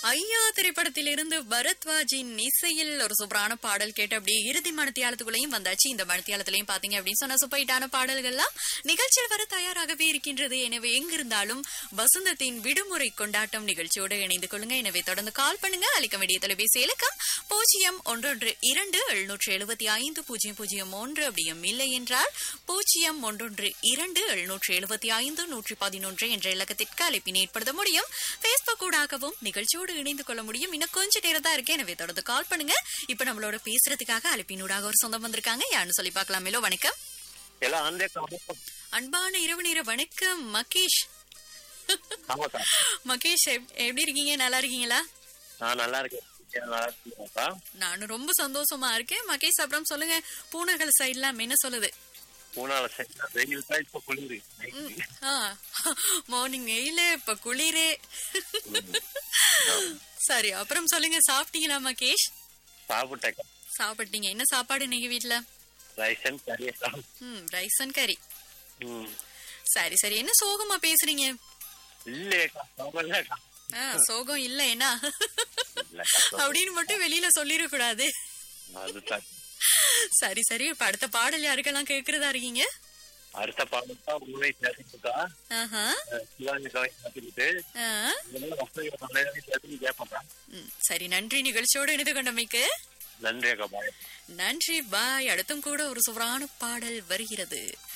ஐயா திரைப்படத்திலிருந்து பரத்வாஜின் இசையில் ஒரு சூப்பரான பாடல் கேட்டு அப்படியே இறுதி மணித்தியாலத்துக்குள்ளேயும் வந்தாச்சு இந்த மணித்தியாலத்திலையும் பாத்தீங்க அப்படின்னு சொன்ன சூப்பைட்டான பாடல்கள்லாம் நிகழ்ச்சியில் வர தயாராகவே இருக்கின்றது எனவே எங்கிருந்தாலும் வசந்தத்தின் விடுமுறை கொண்டாட்டம் நிகழ்ச்சியோடு இணைந்து கொள்ளுங்க எனவே தொடர்ந்து கால் பண்ணுங்க அளிக்க வேண்டிய தொலைபேசி இலக்கம் பூஜ்ஜியம் ஒன்றொன்று இரண்டு எழுநூற்று எழுபத்தி ஐந்து பூஜ்ஜியம் பூஜ்ஜியம் ஒன்று அப்படியும் இல்லை என்றால் பூஜ்ஜியம் ஒன்றொன்று இரண்டு எழுநூற்று எழுபத்தி ஐந்து நூற்றி பதினொன்று என்ற இலக்கத்திற்கு அழைப்பினை ஏற்படுத்த முடியும் பேஸ்புக் ஊடாகவும் நிகழ்ச்சியோடு இணைந்து கொள்ள முடியும் இன்னும் கொஞ்ச நேரம் தான் இருக்கு எனவே தொடர்ந்து கால் பண்ணுங்க இப்ப நம்மளோட பேசுறதுக்காக அழைப்பினூடாக ஒரு சொந்தம் வந்திருக்காங்க யாருன்னு சொல்லி பார்க்கலாமேலோ வணக்கம் எல்லாம் ஆந்தே காணும். அன்பான இரவு நேர வணக்கம் மகேஷ் ஆமா சார் மகேஷ் எப்- எப்படி இருக்கீங்க நல்லா இருக்கீங்களா நான் நல்லா இருக்கேன் நீங்க நல்லா இருக்கீங்களாப்பா நானும் ரொம்ப சந்தோஷமா இருக்கேன் மகேஷ் அப்புறம் சொல்லுங்க பூனகல் சைட்லாம் என்ன சொல்லுது மூணாவது சைட் வெயில் தான் இப்ப குளிரு மார்னிங் வெயில இப்ப குளிரே சரி அப்புறம் சொல்லுங்க சாப்பிட்டீங்களா மகேஷ் சாப்பிட்டேன் சாப்பிட்டீங்க என்ன சாப்பாடு இன்னைக்கு வீட்ல ரைசன் கறியை சாப்பிட்டு ம் ரைஸ் அண்ட் கறி ம். சரி சரி என்ன சோகமா பேசுறீங்க இல்லையேக்கா சாப்பிடலக்கா ஆ, சோகம் இல்ல என்ன இல்லக்கா அப்படின்னு மட்டும் வெளியில சொல்லிட கூடாது அதுதான் சரி சரி இப்ப அடுத்த பாடல் யாருக்கெல்லாம் கேக்குறதா இருக்கீங்க அடுத்த பாடம் தான் உங்களை சேர்த்துக்கிட்டா ஆஹா சிவாஜி கவை சேர்த்துக்கிட்டு ஆ. இதெல்லாம் வசதியை தொண்டையாவே சேர்த்துக்கு கேட்பேன் ம், சரி நன்றி நிகழ்ச்சியோடு இணைந்து கொண்டமைக்கு நன்றி அக்கா பாய் நன்றி பாய் அடுத்தும் கூட ஒரு சுவரான பாடல் வருகிறது